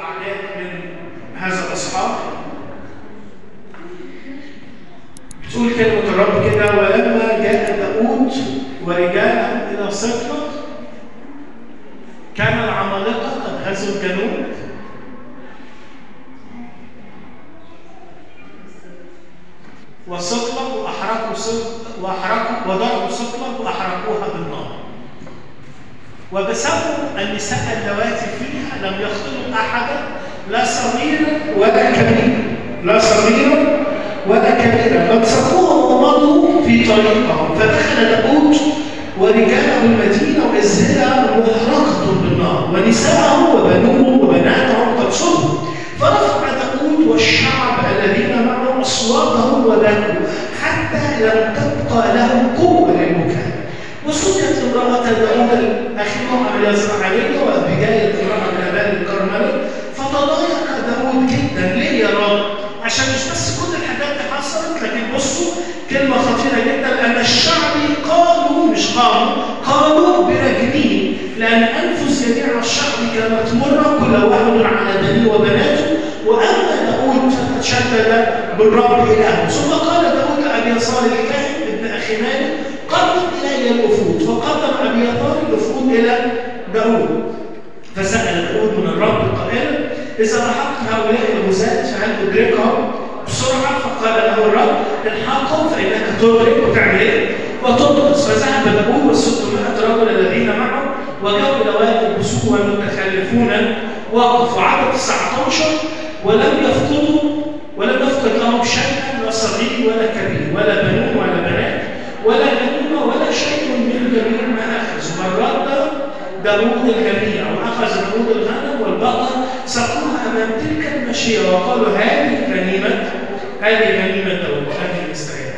اعداد من هذا الاصحاح بتقول كلمة الرب كده ولما جاء داود ورجاله إلى صفة كان العمالقة قد غزوا الجنوب وصقلب وأحرقوا صقلب وأحرقوا وضربوا صقلب وأحرقوها بالنار وبسبب النساء اللواتي فيها لم يقتلوا أحدا لا صغيرا ولا كبيرا لا صغيرا ولا كبيرا بل سقوهم ومضوا في طريقهم فدخل داود ورجاله المدينة وإذ هي محرقة بالنار ونساءه وبنوه وبناته قد صلوا فرفع داود والشعب الذين معه أصواتهم وبكوا حتى لم تبقى لهم قوة للبكاء وسميت امرأة داود الأخيرة اليزرعية وأبيجايل امرأة من آباء الكرملة فتضايق داود جدا ليه يا رب؟ عشان مش بس كل الحاجات دي حصلت لكن بصوا كلمة خطيرة جدا أن الشعب قالوا مش قالوا قالوا برجلين لأن أنفس جميع الشعب كانت مرة كل واحد على بنيه وبناته وأما داود فتشدد بالرب إلهه ثم قال داود لأبي يسار الكاهن ابن أخي مالك قدم إلي الأفود فقدم أبي يسار الأفود إلى داود فسأل داود من الرب قائلا إذا لحقت هؤلاء الغزاة فهل أدركهم بسرعة فقال له الرب الحقهم فإنك تدرك وتعمل إيه؟ وتنقص فذهب داوود والستمائة رجل الذين معه وجاءوا إلى وادي البسوق والمتخلفون وقفوا عدد 19 ولم يفقدوا ولم يفقد لهم شيئا لا صغير ولا كبير ولا بنون ولا بنات ولا غنيمة ولا شيء من جميع ما أخذوا بل رد داوود الجميع وأخذ داوود الغنم والبقر سقوها أمام تلك المشية وقالوا هذه غنيمة هذه غنيمة داوود هذه إسرائيل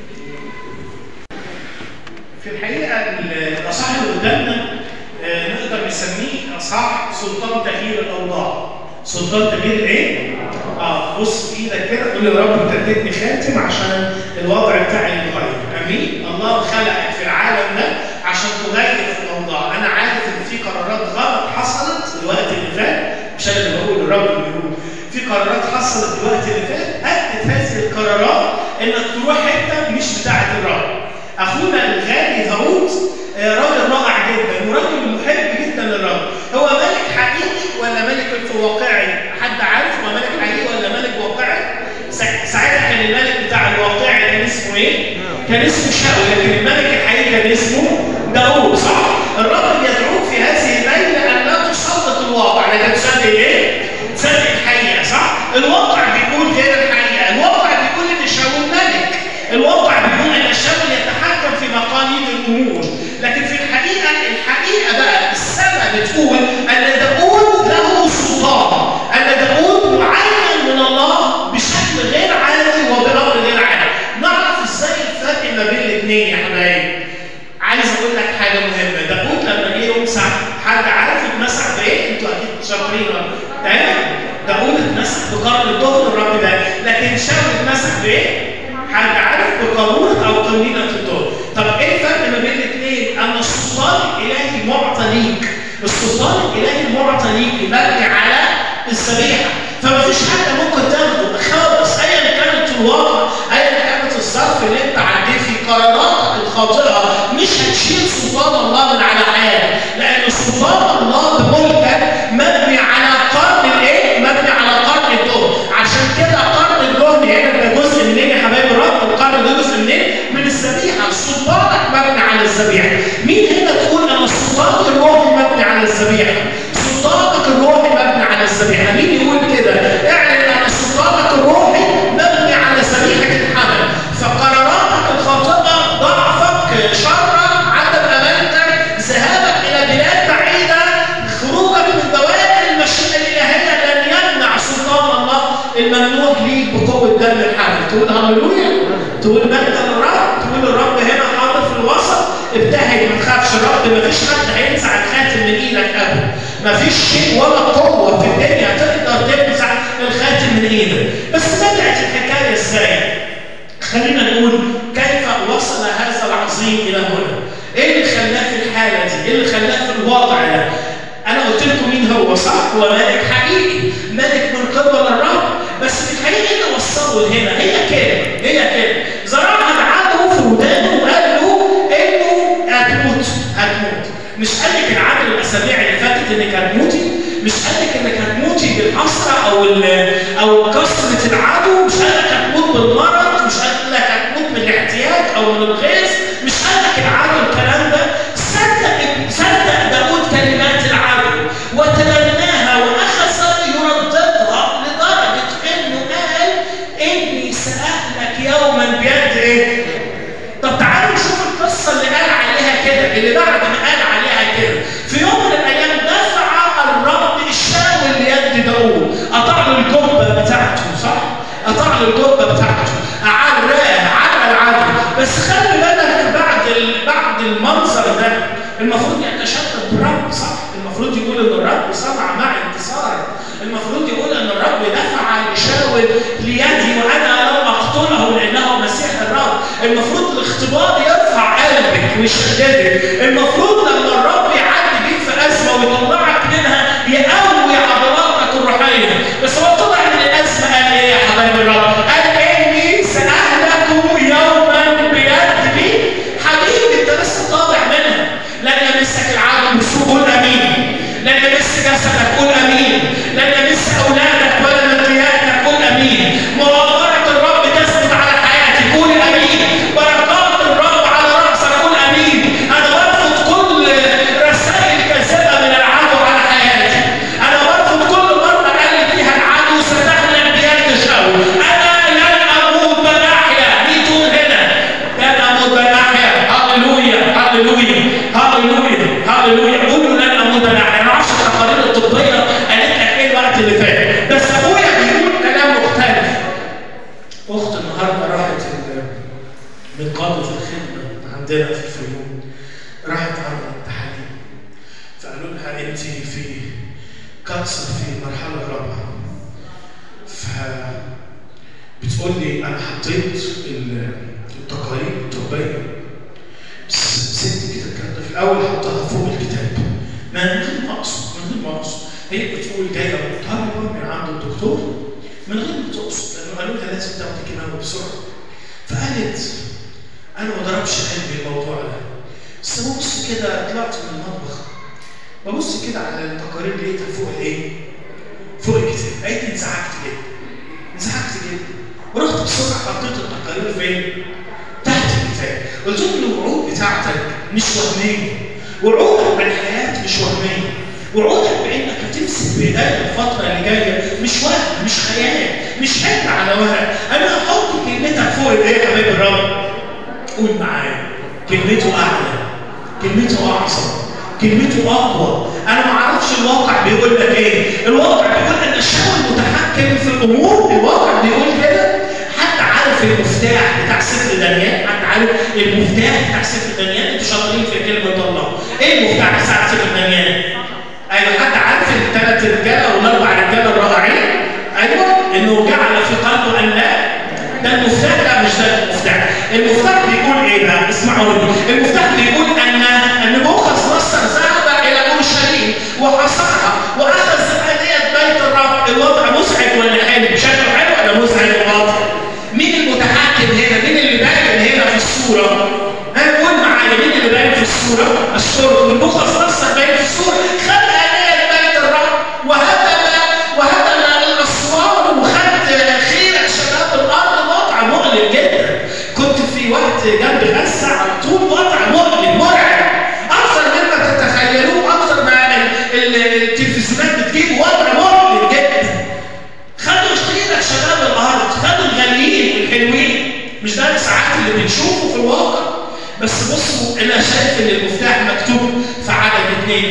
في الحقيقة الأصحاح اللي قدامنا آه، نقدر نسميه أصحاح سلطان تغيير الأوضاع سلطان تغيير إيه؟ اه بص في ايدك كده قول يا رب انت اديتني خاتم عشان الوضع بتاعي يتغير امين الله خلقك في العالم ده عشان تغير في الاوضاع انا عارف ان في قرارات غلط حصلت الوقت اللي فات مش انا اللي بقول الرب اللي بيقول في قرارات حصلت الوقت اللي فات ادت هذه القرارات انك تروح حته مش بتاعه الرب اخونا الغالي داوود آه، راجل رائع جدا وراجل محب جدا للرب هو ملك حقيقي ولا ملك في واقعي حد عارف هو ملك حقيقي ولا ملك واقعي سا- ساعتها كان الملك بتاع الواقعي كان اسمه ايه كان اسمه شاول لكن الملك الحقيقي كان اسمه داوود صح الرب يدعوك في هذه الليله ان لا تسلط الواقع لكن تصدق ايه تصدق الحقيقه صح الواقع بيقول غير الحقيقه الواقع بيقول ان شاول ملك الواقع بيقول ان شاول يتحكم في مقاليد الامور لكن في الحقيقه الحقيقه بقى السماء بتقول ان داوود له سلطان ان داوود معين من الله بشكل غير عادي وبامر غير عادي نعرف ازاي الفرق ما بين الاثنين يا حبايبي عايز اقول لك حاجه مهمه داوود لما جه يمسح حد عارف اتمسح بايه؟ انتوا اكيد شاطرين تمام داوود اتمسح بقرن الظهر الرب ده لكن شاول اتمسح بايه؟ حد عارف بقارورة او قنينة الظهر طب ايه الفرق ما بين الاثنين؟ ان السلطان الالهي معطى ليك السلطان الالهي معطى ليك مبني على الذبيحه فما فيش حد ممكن تاخده خالص ايا كانت الواقع ايا كانت الظرف اللي انت عديت فيه قراراتك الخاطئه مش هتشيل سلطان الله من على حياتك لان سلطان الله بملكك مبني على قرن الايه؟ مبني على قرن الدهن عشان كده قرن الدهن هنا ده جزء منين يا حبايب الرب؟ القرن ده جزء منين؟ من الذبيحه سلطانك مبني على الذبيحه مين هنا تقول ان السلطان الروحي مبني على الذبيحه؟ سلطانك الروحي مبني على الذبيحه مين يقول كده؟ اعلن ان سلطانك الروحي مبني على ذبيحه الحمل فقراراتك الخاطئه ضعفك شرك عدم امانتك ذهابك الى بلاد بعيده خروجك من دوائر المشيئه الالهيه لن يمنع سلطان الله الممنوح ليك بقوه دم الحمل تقول هللويا تقول مجد للرب تقول الرب هنا حاضر في الوسط ابتهج ما تخافش الرب ما فيش حد هينزع الخاتم من ايدك ابدا ما فيش شيء ولا قوه في الدنيا تقدر تنزع الخاتم من ايدك بس بدات الحكايه ازاي؟ خلينا نقول كيف وصل هذا العظيم الى هنا؟ ايه اللي خلاه في الحاله دي؟ ايه اللي خلاه في الوضع ده؟ انا قلت لكم مين هو صح؟ هو ملك حقيقي، جدول الرب بس ميخائيل ايه اللي وصله لهنا هي كده هي كده زرعها العدو في ودانه وقال له انه هتموت هتموت مش قال لك العدل الاسابيع اللي فاتت انك هتموتي مش قال لك انك هتموتي بالحسره او او كثره العدو مش قال لك هتموت بالمرض مش قال لك هتموت من الاحتياج او من الغيظ مش قال لك العدو الكلام ده صدق صدق داود كلمات العدو وتبناها واخذ يرددها لدرجه انه قال اني ساهلك يوما بيد ايه؟ طب تعالوا نشوف القصه اللي قال عليها كده اللي بعد ما قال عليها كده في يوم من الايام دفع الرب الشاول ليد داوود قطع له الجبه بتاعته صح؟ قطع له الجبه بتاعته عراه على العدل بس خلي بالك بعد بعد المنظر ده المفروض يتشتت بالرب صح؟ المفروض يقول ان الرب صنع مع انتصار المفروض يقول ان الرب دفع لشاول ليدي وانا لم اقتله لانه مسيح الرب المفروض الاختبار يرفع قلبك ويشددك المفروض لما الرب يعدي بيك في ازمه ويطلعك منها يقوي عضلاتك الروحيه بس هو طلع من الازمه قال ايه يا حبايب الرب؟ قال اني ساهلك يوما بيدي حبيبي انت لسه طالع منها لن يمسك العدو بسوء قول امين لن يمس جسدك قول امين لن يمس اولادك ولا مادياتك قول امين مؤامره الرب تثبت على حياتك قول امين بركات الرب على راسك قول امين انا برفض كل رسائل كاذبه من العدو على حياتي انا برفض كل مره قال فيها العدو ستهلك بيد شاول انا لن اموت بل احيا مين تقول هنا لن اموت بل احيا هللويا هللويا هللويا هللويا قولوا لن اموت بل احيا انا ما اعرفش التقارير الطبيه قالت لك ايه الوقت اللي فات بس ابويا بيقول كلام مختلف اخت النهارده راحت من قاده الخدمه عندنا في الفيوم راحت عملت تحاليل فقالوا لها انت في كانسر في المرحله الرابعه ف بتقول لي انا حطيت التقارير الطبيه سبت كده الكلام ده في الاول حطها فوق الكتاب من غير ما اقصد من غير ما اقصد هي بتقول جايه مضطربه من عند الدكتور من غير ما تقصد لانه قالوا لها لازم تاخدي كيماوي بسرعه فقالت انا ما ضربش قلبي الموضوع ده بس ببص كده طلعت من المطبخ ببص كده على التقارير لقيتها فوق الايه؟ فوق الكتاب لقيت انزعجت جدا انزعجت جدا ورحت بسرعه حطيت التقارير فين؟ تحت الكتاب قلت له الوعود بتاعتك مش وهميه وعودك بالحياه مش وهميه وعودك بانك هتمسك بايديا الفتره اللي جايه مش وهم مش خيال مش حكر على ورق انا هحط كلمتك فوق الايه يا حبيب الرب قول معايا كلمته اعلى كلمته اعظم كلمته اقوى انا ما اعرفش الواقع بيقول لك ايه الواقع بيقول ان الشعب المتحكم في الامور الواقع بيقول كده حد عارف المفتاح بتاع سفر دانيال حد عارف المفتاح بتاع سفر دانيال انتوا شاطرين في كلمه الله ايه المفتاح بتاع سفر دانيال ايوه حد عارف الثلاث رجاله والاربع رجاله الرائعين ايوه انه جعل في قلبه ان لا ده المفتاح لا مش ده المفتاح المفتاح بيقول ايه بقى اسمعوني المفتاح بيقول ان ان نبوخذ نصر ذهب الى اورشليم وحصرها واخذ هديه بيت الرب الوضع مزعج ولا حلو شكله حلو ولا مزعج الوضع مين المتحكم هنا مين اللي باين هنا في الصوره ها قول معايا مين اللي باين في الصوره الصوره نبوخذ نصر باين في الصوره خد هديه بيت الرب وهدم وهدم الاسوار وخد خير شباب الارض وضع مؤلم جدا كنت في وقت جنب غزه على طول وضع مؤلم مرعب اكثر مما تتخيلوه اكثر ما التلفزيونات بتجيب وضع مؤلم جدا خدوا خير شباب الارض خدوا الغاليين والحلوين مش ده ساعات اللي بنشوفه في الواقع بس بصوا انا شايف ان المفتاح مكتوب في عدد اثنين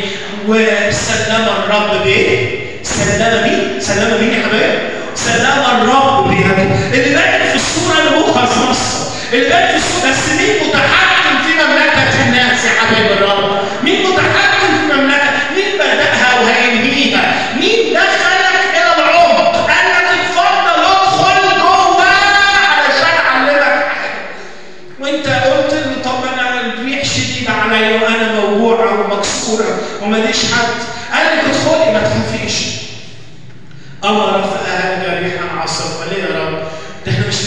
وسلم الرب بايه؟ سلم مين؟ سلم مين يا حبايب؟ سلم الرب بيده اللي باين في الصوره نبوخذ نصر اللي باين في الصوره بس مين متحكم في مملكه الناس يا حبايب الرب؟ مين متحكم في مملكه؟ مين بداها وهينهيها؟ مين دخلك الى العمق؟ قال لك اتفضل ادخل جوه علشان اعلمك حاجه وانت قلت لي طب انا الريح شديده عليا وانا موجوعه ومكسوره وماليش حد قال لك ادخلي ما تخافيش امر فاهل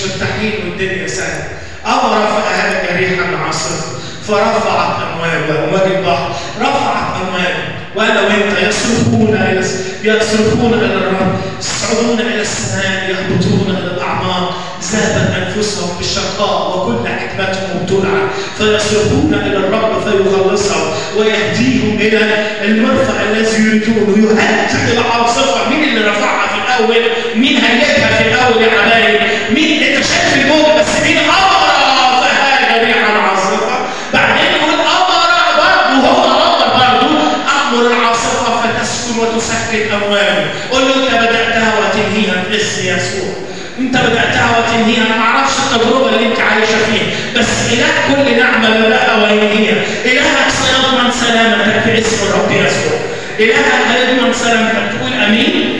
مرتاحين والدنيا سهله امر فاهلك ريحا عاصفه فرفعت امواجه امواج البحر رفعت امواجه وانا وانت يصرخون الى يصرخون الى الرب يصعدون الى السماء يهبطون الى الاعماق ذهبت انفسهم بالشقاء وكل حكمتهم ابتلعت فيصرخون الى الرب فيخلصهم ويهديهم الى المرفع الذي يريدونه يهدد العاصفه مين اللي رفعها في الاول؟ مين هيئها في الاول يا حبايبي؟ مين انت شايف الموج بس مين امر فهاج ريحا عاصفه بعدين يقول امر برضه هو امر برضه امر العاصفه فتسكن وتسكت امواله قول له انت بداتها وتنهيها باسم يسوع انت بداتها وتنهيها انا ما اعرفش التجربه اللي انت عايشه فيها بس اله كل نعمه بداها وينهيها الهك سيضمن سلامتك في اسم الرب يسوع الهك هيضمن سلامتك تقول امين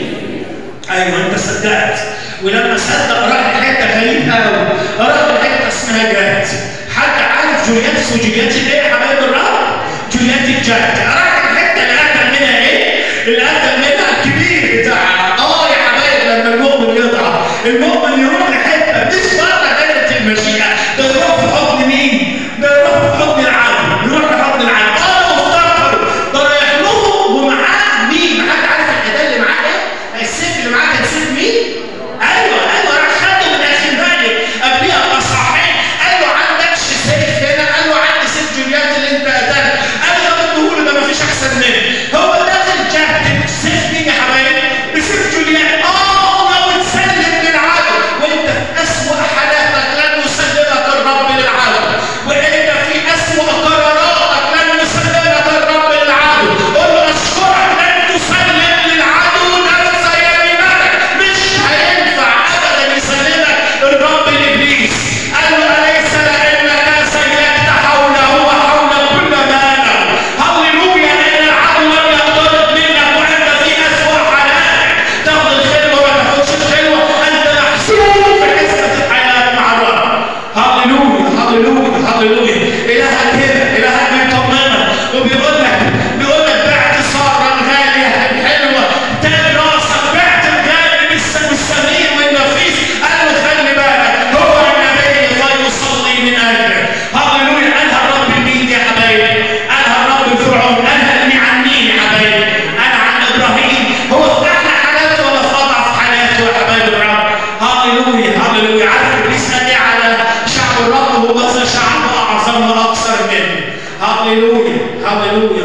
ايوه انت صدقت ولما صدق راح لحته غريبه قوي راح لحته اسمها جات حد عارف جوليات وجوليات ايه يا حبايب الرب؟ جوليات الجات راح الحته اللي قتل منها ايه؟ اللي قتل منها الكبير بتاعها اه يا حبايب لما المؤمن يضعف المؤمن يروح لحته مش بره دايره المشيئه ده يروح في حضن مين؟ ده يروح في حضن العدو يروح في حضن العدو اه وافتكر ده رايح لهم ومعاه مين؟ حد عارف الاداه اللي معاه ايه؟ السيف اللي معاه كان سيف مين؟ ايوه ايوه راح خده من اخر بالي قبليها باصحاحين قال له عندكش سيف هنا قال له عندي سيف جوليات اللي انت قتلته قال له ده اديهوله ده مفيش احسن منه هو داخل جهد سيف مين يا حبايبي؟ بسيف جوليات اه لو اتسلم للعدو وانت في اسوء حالاتك لن يسلمك الرب للعدو وانت في اسوء قراراتك لن يسلمك الرب للعدو قول له اشكرك لن تسلم للعدو نفس يمينك مش هينفع ابدا يسلمك الرب لابليس قال له اليس لانك سيدت حوله وحول كل ماله هللويا ان العدو لم يقترب منك وانت في اسوء حالاتك تاخد الخلوه ولا تاخدش الخلوه انت محسوب في حسبه الحياه مع الرب هللويا هللويا هللويا الهك هنا الهك بيطمنك وبيقول لك بيقول لك بعت ساره الغاليه الحلوه تاني راسك بعت الغالي والسمين والنفيس قال له خلي بالك هو النبي فيصلي من اجلك هللويا قالها الرب لمين يا حبايبي قالها الرب لفرعون قالها لي عن مين يا حبايبي انا عن ابراهيم هو في احلى حالاته ولا في اضعف حالاته يا حبايبي الرب هللويا هللويا عارف ابليس قال ايه على شعب الرب هو بس شعب اعظم واكثر منه هللويا هللويا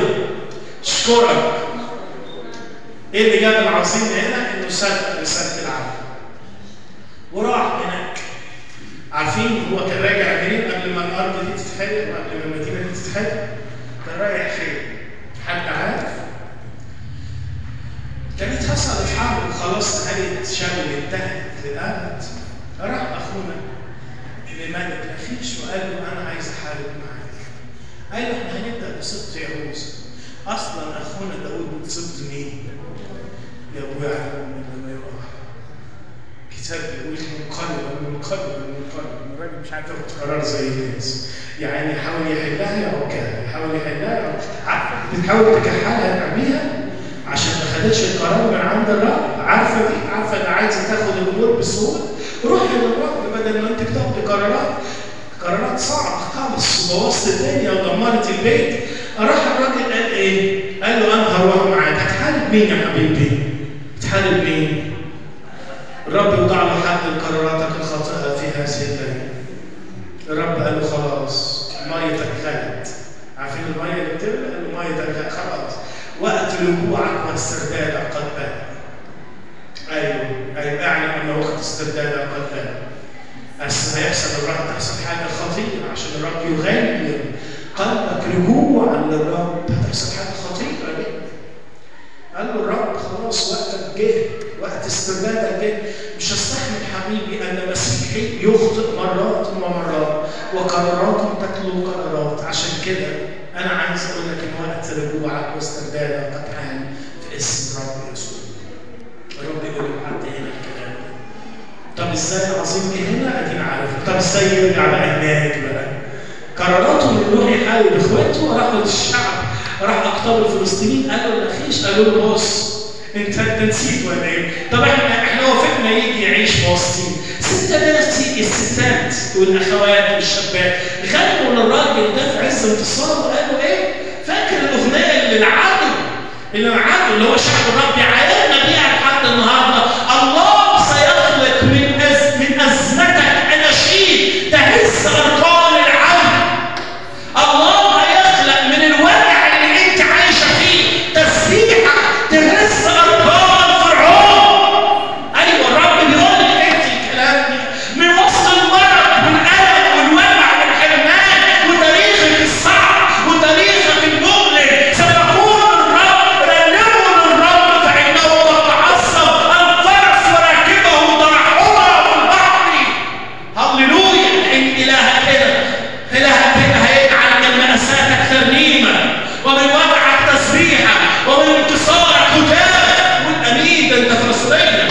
اشكرك ايه اللي جاب العظيم هنا انه صدق رساله العالم وراح هناك عارفين هو كان راجع منين قبل ما الارض دي تتحرق وقبل ما المدينه دي تتحرق كان رايح فين؟ حد عارف؟ كانت حصلت حرب وخلاص نهايه شاول انتهت للابد راح اخونا لملك لخيش وقال له انا عايز احارب معاك قال له احنا هنبدا بسبط يهوذا اصلا اخونا داود من سبط مين؟ يا يعلم من لما يقع كتاب بيقول منقلبا منقلبا منقلبا الراجل مش عارف ياخد قرار زي الناس يعني يحاول يحلها يعكها يحاول يحلها يعكها عارفه بتحاول تكحلها تعميها عشان ما خدتش القرار من عند الرب عارفه دي عارفه ان عايزه تاخد الامور بسهوله روحي للرب بدل ما انت بتاخدي قرارات قرارات صعبه خالص وبوظت الدنيا ودمرت البيت راح الراجل قال ايه؟ قال له انا هروح معاك هتحارب مين يا حبيبي؟ تحارب مين؟ الرب يوضع له حد لقراراتك الخاطئه في هذه الليله. الرب قال له خلاص ميتك خلت. عارفين الميه اللي بتغلي؟ قال له ميتك خلت خلاص. وقت رجوعك واستردادك قد بان. ايوه ايوه اعلم ان وقت استردادك قد بان. بس هيحصل الرب تحصل حاجه خطيره عشان الرب يغير قلبك رجوعا للرب هتحصل حاجه خطيره جدا. قال له الرب خلاص وقتك جه وقت استردادك جه مش هستحمل حبيبي ان مسيحي يخطئ مرات ومرات وقرارات تتلو قرارات عشان كده انا عايز اقول لك ان وقت رجوعك واستردادك قد حان في اسم الرب يسوع. الرب يقول لحد هنا الكلام ده. طب ازاي عظيم جه هنا ادينا عارف طب ازاي يرجع بقى هناك بقى؟ قراراته انه يروح يحاول اخواته راح الشعب راح اقطاب الفلسطينيين قالوا الاخيش قالوا له بص انت انت نسيت ولا ايه؟ طب احنا احنا وافقنا يجي يعيش في وسطينا، بس انت ناسي الست والاخوات والشابات غنوا للراجل ده في عز انتصاره وقالوا ايه؟ فاكر الاغنيه اللي العدو اللي العدو اللي هو شعب الرب يعايرنا بيها لحد النهارده الله سيخلق من أز... من ازمتك اناشيد تهز ارقام العدو الله هيخلق من الوجع اللي انت عايشه فيه تسبيحه تهز ارقام فرعون ايوه الرب بيقول لك انت الكلام ده من وسط المرض والالم والوجع والحرمان وتاريخك الصعب وتاريخك المؤلم سيقول الرب رنموا للرب فانه قد تعصب الفرس وراكبه ضرعهما في البحر هللويا ان الهك هنا الهك هنا هيجعل من مأساتك ترنيمه ومن وجعك تسبيحه ومن انتصارك هتاف والامين ده انت فلسطيني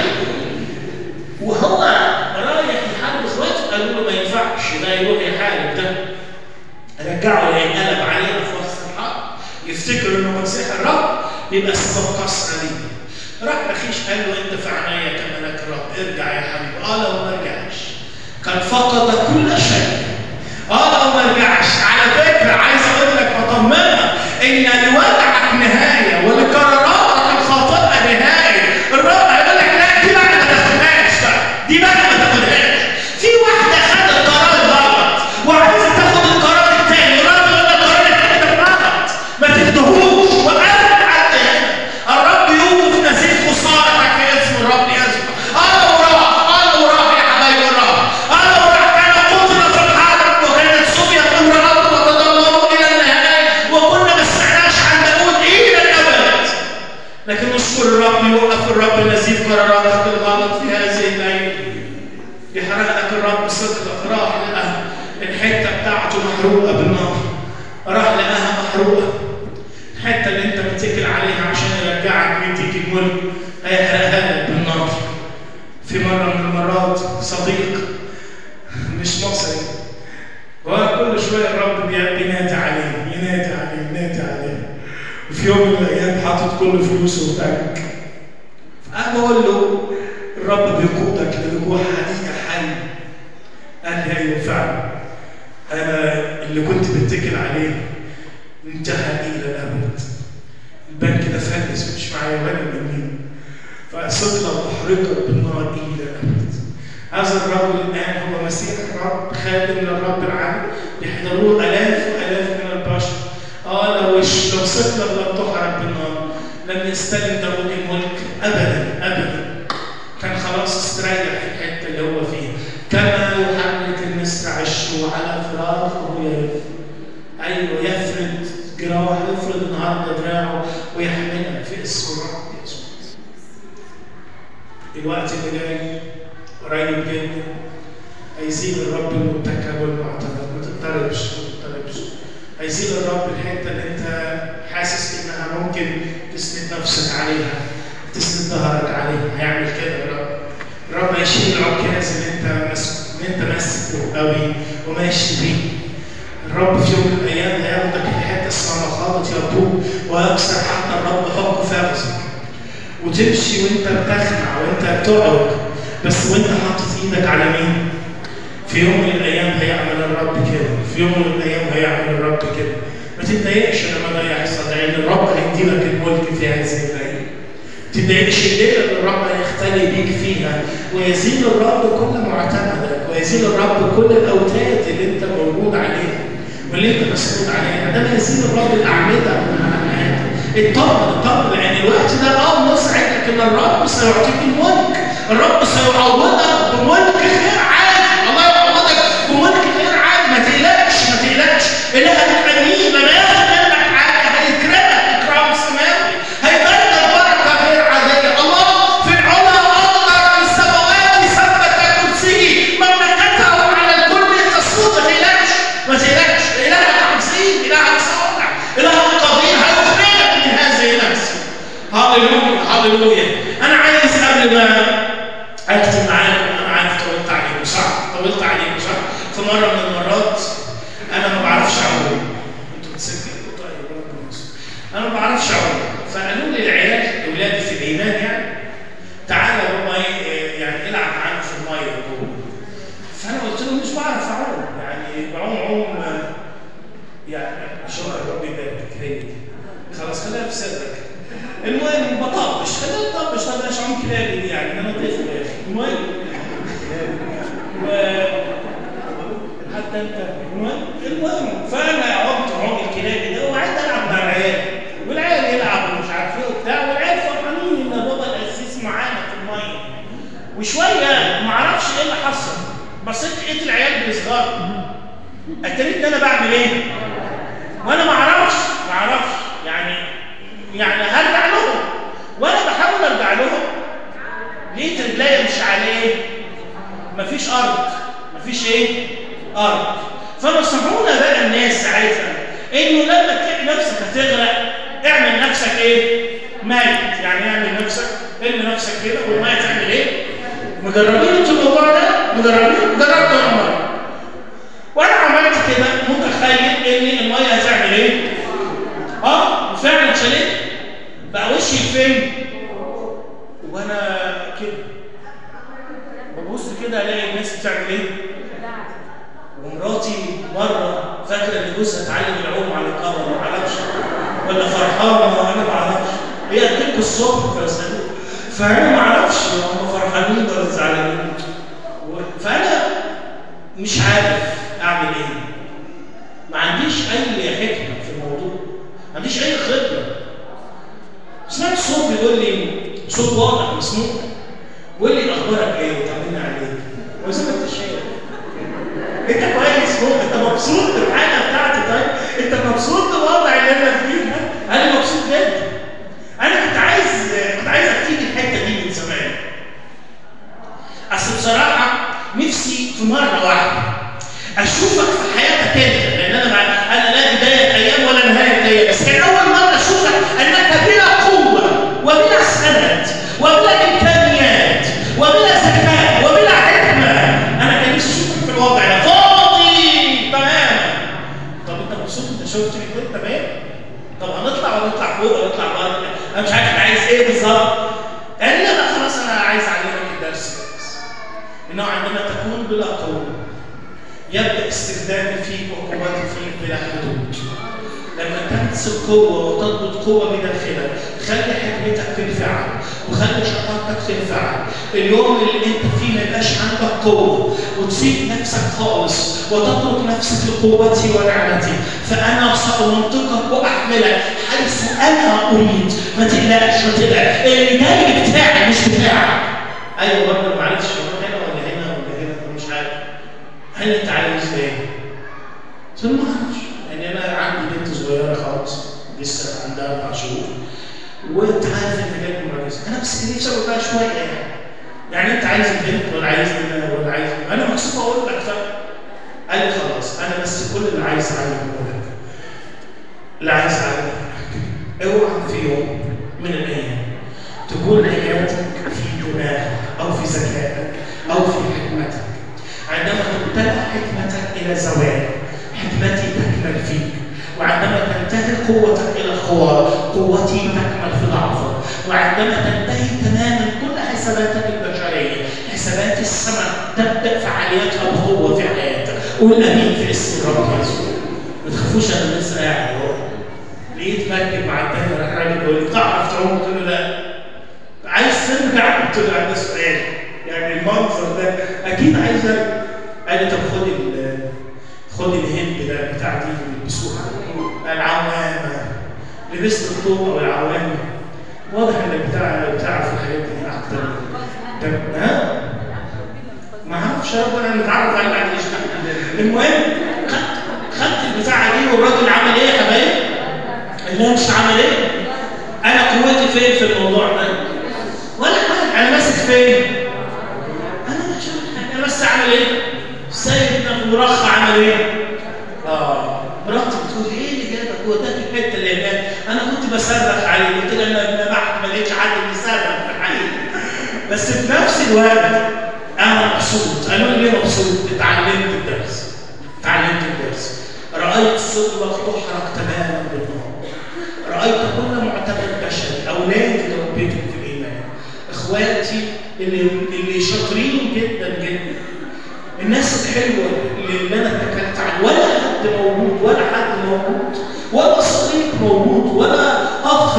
وهو رايح لحد اخواته قالوا له ما ينفعش ده يروح يحارب ده رجعه ينقلب علينا في وسط الحرب يفتكر انه مسيح الرب يبقى سبب قصر عليه راح اخيش قال له انت في عناية كملك الرب ارجع يا حبيبي اه لو ما رجعش كان فقد كل شيء اه لو ما رجعش على فكره عايز اقول لك بطمنك ان لوجعك نهايه ولقراراتك الخاطئه نهايه الرب هيقول لك لا دي بقى ما تاخدهاش بقى دي بقى ما تاخدهاش في واحده خدت قرار غلط وعايزه تاخد القرار الثاني الرب يقول لك القرار الثاني ده غلط ما تاخدهوش وقال حتى هنا الرب يوقف نزيد خسارتك في اسم الرب يسوع انا وراح انا وراح يا حبايبي الرب انا وراح كان قتل في الحرب وكانت سوريا امرأة وتدمروا الى النهايه وكنا ما سمعناش عن داوود الى الابد لكن نشكر الرب يوقف الرب نزيد قراراتك الغلط في هذه الليله يحرق لك الرب صدقك راح لقى الحته بتاعته محروقه بالنار راح لقاها محروقه الحته اللي انت متكل عليها عشان يرجعك ويديك الملك هيحرقها لك بالنار في مره من المرات صديق مش مصري وكل شويه الرب بي- بينادي عليه ينادي عليه ينادي عليه وفي يوم من الايام حاطط كل فلوسه في بنك فانا بقول له الرب بيقودك لرجوع حقيقه حي قال لي ايوه فعلا انا اللي كنت بتكل عليه انتهى الى الابد البنك ده فلس مش معايا ولا مليم فصرنا محرقه بالنار الى الابد هذا الرجل الان هو مسيح الرب خادم للرب العالم يحضروه الاف والاف من البشر اه لو لو صرنا لم تحرق بالنار لم يستلم داوود الملك ابدا ابدا كان خلاص استريح في الحته اللي هو فيها كما يحرك النسر عشه على فراخه يرف ايوه يفرد جراح يفرد النهارده دراعه ويحملها في اسم الرب يسوع الوقت اللي جاي قريب جدا هيزيد الرب المتكل والمعتمد ما تضطربش ما تضطربش هيزيد الرب الحته اللي انت حاسس انها ممكن تسند نفسك عليها تسند ظهرك عليها هيعمل كده الرب الرب هيشيل العكاز اللي انت ماسكه اللي انت ماسكه قوي وماشي بيه الرب في يوم من الايام هياخدك الحته اسمها مخاضة يطوب ويكسر حتى الرب حب فارسك وتمشي وانت بتخمع وانت بتقعد بس وانت حاطط ايدك على مين؟ في يوم من الايام هيعمل الرب كده، في يوم من الايام هيعمل الرب كده. ما تتضايقش لما ده يحصل لان الرب هيدي لك الملك في هذه الليله. ما تتضايقش الليله اللي الرب هيختلي بيك فيها ويزيل الرب كل معتمدك ويزيل الرب كل الاوتاد اللي انت موجود عليها واللي انت مسؤول عليها ده يزيل الرب الاعمده من على حياتك. اطمن اطمن لان الوقت ده اه مسعد لكن الرب سيعطيك الملك الرب سيعوضك بملك غير عادي الله يعوضك بملك غير عادي ما تقلقش ما تقلقش الهك امين لما ياخد منك حاجه هيكرمك اكرام سماوي هيبارك بركه غير عاديه الله في العلا اقدر السماوات ثبت كرسيه مملكته على الكل تسقط ما تقلقش ما تقلقش الهك عظيم الهك صالح الهك قدير هيخرجك من هذه النفس هللويا هللويا انا عايز قبل ما اكتب معاكم انا عارف طولت عليكم صح طولت عليكم صح في مره من المرات انا ما بعرفش اعوم انتوا بتسجلوا طيب ربنا يستر. انا ما بعرفش اعوم فقالوا لي العيال اولادي في الايمان يعني تعالى يا بابا إيه، يعني العب معانا في الميه جوه فانا قلت لهم مش بعرف اعوم خليها في سرك المهم بطبش خليها تطبش طب انا شعور كلابي دي يعني انا طفل يا اخي المهم و... حتى انت المهم المهم فانا عمت عمر الكلابي ده وقعدت العب مع العيال والعيال يلعبوا ومش عارف ايه وبتاع والعيال فرحانين ان بابا القسيس معانا في الميه وشويه ما اعرفش ايه اللي حصل بصيت لقيت العيال بيصغروا اتريد ان انا بعمل ايه؟ وانا ما اعرفش ما اعرفش يعني يعني هرجع لهم وانا بحاول ارجع لهم لقيت رجليا مش عليه مفيش ارض مفيش ايه؟ ارض فنصحونا بقى الناس ساعتها انه لما تلاقي نفسك هتغرق اعمل نفسك ايه؟ ميت يعني اعمل نفسك ارمي نفسك كده والميه تعمل ايه؟ مجربين انتوا الموضوع ده؟ مجربين؟ جربت انا مره وانا عملت كده متخيل ان الميه هتعمل ايه؟ اه وفعلا شالت بقى وشي فين؟ وانا كده ببص كده الاقي الناس بتعمل ايه؟ ومراتي مره فاكره ان جوزها اتعلم العوم على القمر ما اعرفش ولا فرحانه وانا ما اعرفش هي قلت الصبح فسالوه فانا ما اعرفش هم فرحانين ولا زعلانين فانا مش عارف اعمل ايه ما عنديش اي حكمه في الموضوع ما عنديش اي خبره سمعت صوت بيقول لي صوت واضح مسموع بيقول لي اخبارك ايه وطمنا عليك وزي ما انت شايف انت كويس فوق انت مبسوط بالحاجه بتاعتي طيب انت مبسوط بالوضع اللي انا فيه ده انا مبسوط جدا انا كنت عايز كنت عايز تيجي الحته دي من زمان اصل بصراحه نفسي في مره واحده اشوفك في حياتك انت لان انا مع... انا لا بدايه ايام ولا نهايه ايام بس كان اول مره اشوفك انك بلا قوه وبلا سند وبلا امكانيات وبلا ذكاء وبلا حكمه انا كان نفسي اشوفك في الوضع ده فاضي تماما طب انت مبسوط انت شفتني كده تمام طب هنطلع ولا نطلع فوق ولا نطلع بره انا مش عارف انت عايز ايه بالظبط قال لي لا خلاص انا عايز اعلمك الدرس بس انه عندما تكون بلا قوه يبدا استخدامي فيك وقوتي فيك بلا حدود لما تمسك قوه وتضبط قوه بداخلك خلي حكمتك تنفعك وخلي شطارتك تنفعك اليوم اللي انت فيه ما يبقاش عندك قوه وتسيب نفسك خالص وتترك نفسك لقوتي ونعمتي فانا سانطقك واحملك حيث انا اريد ما تقلقش ما تقلقش اللي جاي بتاعي مش بتاعك ايوه برضه ما عرفتش هنا ولا هنا ولا هنا أنا مش عارف هل انت عايز ايه؟ قلت له ما اعرفش يعني انا عندي بنت صغيره خالص لسه عندها اربع شهور وانت عارف انت جايب معجزه انا بس نفسي اقول لها شويه يعني يعني انت عايز البنت ولا عايز انا ولا عايز انا مكسوف اقول لك قال لي خلاص انا بس كل اللي عايز اعلمه لك اللي عايز اعلمه لك اوعى في يوم من الايام تكون حياتك في دماغك او في ذكائك او في حكمتك عندما تمتلئ حكمتك الى زوال حكمتي تكمل فيك وعندما تنتهي قوتك الى الخوار قوتي تكمل في ضعفك وعندما تنتهي تماما كل حساباتك البشريه حسابات السماء تبدا فعاليتها بقوه في حياتك قول امين في اسم الرب يسوع ما تخافوش انا لسه قاعد اهو لقيت مركب مع التاني راح راجل يقول لي تعرف تعوم قلت له لا عايز ترجع قلت له عندي سؤال يعني المنظر ده اكيد عايز ارجع قال لي طب خد ال خد الهند ده بتاع دي اللي بيلبسوها العوامه لبست الطوبه والعوامه واضح انك بتاع بتعرف الحاجات دي اكتر طب ها ما اعرفش ربنا نتعرف على بعد المهم خدت خدت البتاعه دي والراجل عمل ايه يا حبايبي؟ اللي مش عمل ايه؟ انا قوتي فين في الموضوع ده؟ ولا حاجه انا ماسك فين؟ انا مش عارف انا بس عامل ايه؟ سيدنا مرخى عمل ايه؟ اه مراتي بتقول ايه اللي جابك وداك الحته اللي هناك؟ انا كنت بصرخ عليه قلت لها انا ذبحت ما لقيتش حد بيصرخ في الحقيقه بس في نفس الوقت انا مبسوط قالوا لي ليه مبسوط؟ اتعلمت الدرس اتعلمت الدرس رايت صدرك تحرق تماما بالنار رايت كل معتقد بشري اولادي اللي ربيتهم في الايمان اخواتي اللي اللي شاطرين جدا جدا الناس الحلوه اللي انا اتكلت عنها ولا حد موجود ولا حد موجود ولا صديق موجود ولا اخ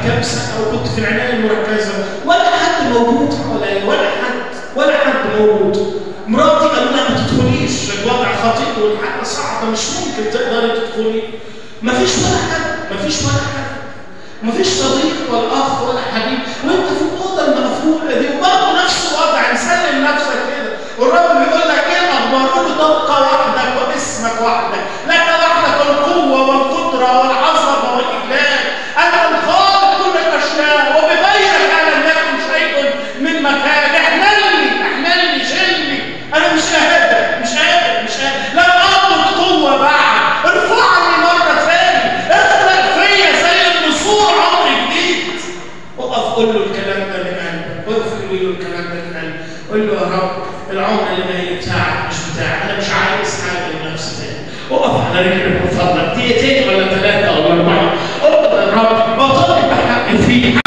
كبسه او كنت في العنايه المركزه ولا حد موجود حواليا ولا حد ولا حد موجود مراتي قالوا لها ما تدخليش الوضع خطير والحاله صعبه مش ممكن تقدري تدخلي مفيش ولا حد مفيش ولا حد مفيش صديق ولا اخ ولا حبيب وانت في الاوضه المقفوله دي وبرضه نفس الوضع مسلم نفسك كده والرب بيقول لك ايه الاخبار؟ قول له تبقى وحدك واسمك وحدك لك وحدك القوه والقدره والعظمه والاجلال انت الخالق كل الاشياء وبغيرك لم يكن شيء من مكان احملني احملني شيلني انا مش قادر مش قادر مش قادر لا اطلب قوه بعد ارفعني مره ثانيه اخلق فيا زي النسور عمر جديد وقف قول له الكلام ده من قلبك وقف قول له الكلام ده من قلبك قول له يا رب العمر اللي جاي بتاعك مش بتاعي انا مش عايز حاجه لنفسي تاني اقف على رجلك من فضلك دقيقتين ولا ثلاثه ولا اربعه اقف يا رب وطالب بحق فيك